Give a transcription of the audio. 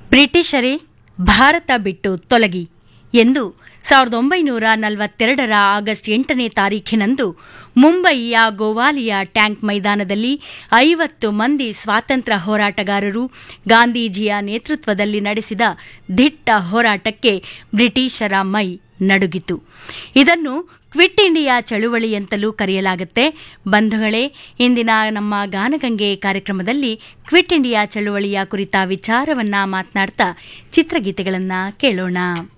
ಬ್ರಿಟಿಷರೇ ಭಾರತ ಬಿಟ್ಟು ತೊಲಗಿ ಎಂದು ಸಾವಿರದ ಒಂಬೈನೂರ ನಲವತ್ತೆರಡರ ಆಗಸ್ಟ್ ಎಂಟನೇ ತಾರೀಖಿನಂದು ಮುಂಬಯಿಯ ಗೋವಾಲಿಯ ಟ್ಯಾಂಕ್ ಮೈದಾನದಲ್ಲಿ ಐವತ್ತು ಮಂದಿ ಸ್ವಾತಂತ್ರ್ಯ ಹೋರಾಟಗಾರರು ಗಾಂಧೀಜಿಯ ನೇತೃತ್ವದಲ್ಲಿ ನಡೆಸಿದ ದಿಟ್ಟ ಹೋರಾಟಕ್ಕೆ ಬ್ರಿಟಿಷರ ಮೈ ನಡುಗಿತು ಇದನ್ನು ಕ್ವಿಟ್ ಇಂಡಿಯಾ ಚಳುವಳಿ ಅಂತಲೂ ಕರೆಯಲಾಗುತ್ತೆ ಬಂಧುಗಳೇ ಇಂದಿನ ನಮ್ಮ ಗಾನಗಂಗೆ ಕಾರ್ಯಕ್ರಮದಲ್ಲಿ ಕ್ವಿಟ್ ಇಂಡಿಯಾ ಚಳುವಳಿಯ ಕುರಿತ ವಿಚಾರವನ್ನ ಮಾತನಾಡ್ತಾ ಚಿತ್ರಗೀತೆಗಳನ್ನ ಕೇಳೋಣ